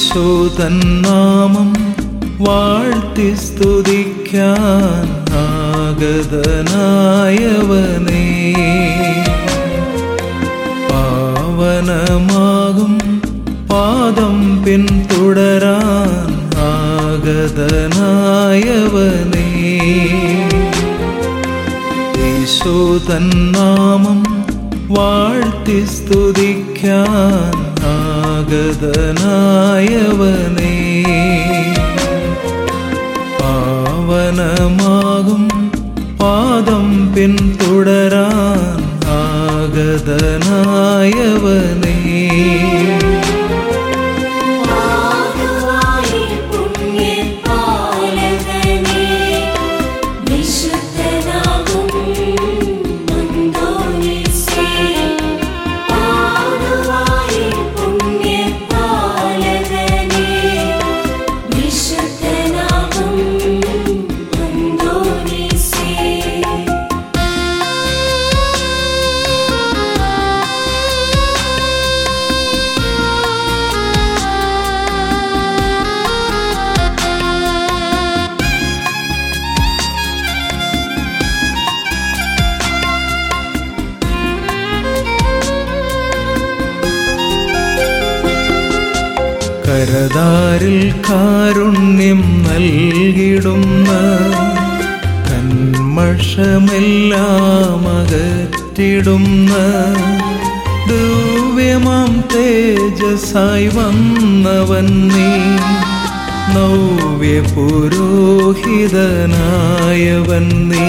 ഈശോ തന്നാമം വാഴ്ത്തി സ്തുതിക്കാൻ ആഗതനായവനേ പാവനമാകും പാദം പിന്തുടരാൻ ആഗതനായവനേ ഈശോ തന്നാമം വാഴ്ത്തി സ്തുതിക്കാൻ ആഗതനായവനേ പാവനമാകും പാദം പിന്തുടരാൻ ആഗതനായവനേ ആകുവായി പുണ്യപാലകനേ വിശുദ്ധനാകും അന്തോനീസേ ആകുവായി പുണ്യപാലകനേ വിശുദ്ധനാകും അന്തോനീസേ കരതാരിൽ കാരുണ്യം നൽകിടുന്ന കന്മഷമെല്ലാം അകറ്റിടുന്ന ദിവ്യമാം തേജസായി വന്നവൻ നീ നവ്യ പുരോഹിതനായവൻ നീ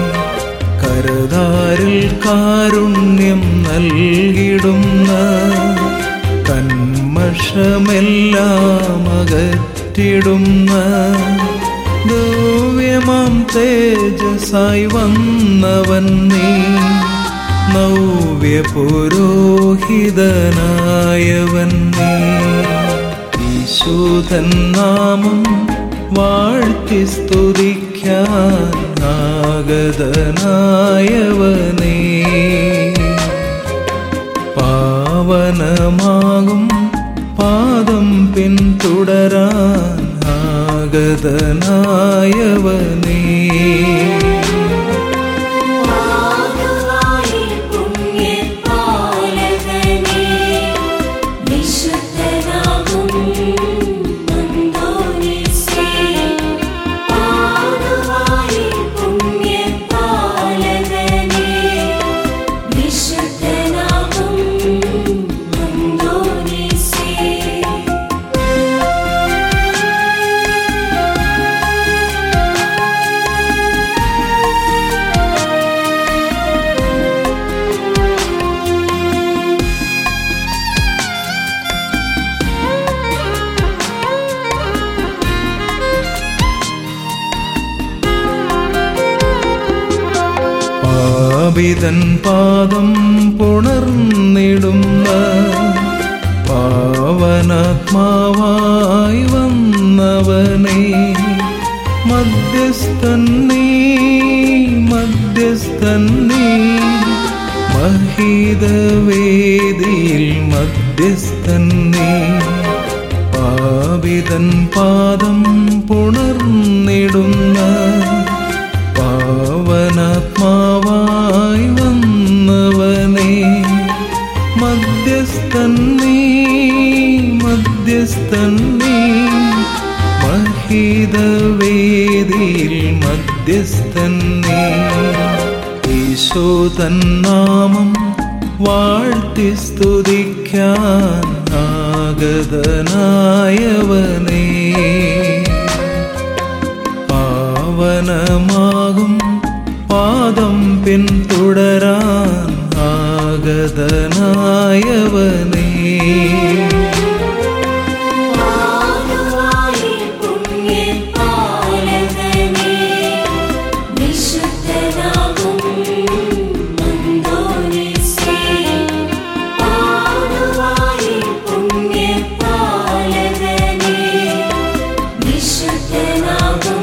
കരതാരിൽ കാരുണ്യം നൽകിടുന്ന കന്മഷമെല്ലാം അകറ്റിടുന്ന ദിവ്യമാം തേജസായി വന്നവൻ നീ നവ്യ പുരോഹിതനായവൻ നീ ഈശോധൻ നാമം വാഴ്ത്തി സ്തുതിക്കാൻ ആഗതനായവനേ പാവനമാകും പാദം പിന്തുടരാൻ ആഗതനായവനേ ആകുവായി പുണ്യപാലകനേ വിശുദ്ധനാകും അന്തോനീസേ ആകുവായി പുണ്യപാലകനേ വിശുദ്ധനാകും അന്തോനീസേ പാപിതൻ പാദം പുണർന്നിടുന്ന പാവനാത്മാവായി വന്നവനെ മധ്യസ്ഥൻ നീ മധ്യസ്ഥൻ നീ മഹിതവേദിയിൽ മധ്യസ്ഥൻ നീ പാപിതൻ പാദം പുണർന്നിടുന്ന പാവനാത്മാവായി വന്നവനെ മധ്യസ്ഥൻ നീ മധ്യസ്ഥൻ നീ മഹിതവേദിയിൽ മധ്യസ്ഥൻ നീ ഈശോ തന്നാമം വാഴ്ത്തി സ്തുതിക്കാൻ ആഗതനായവനേ പാവനമാകും പാദം പിന്തുടരാൻ ആഗതനായവനേ ആകുവായി പുണ്യപാലകനേ വിശുദ്ധനാകും അന്തോനീസേ ആകുവായി പുണ്യപാലകനേ വിശുദ്ധനാകും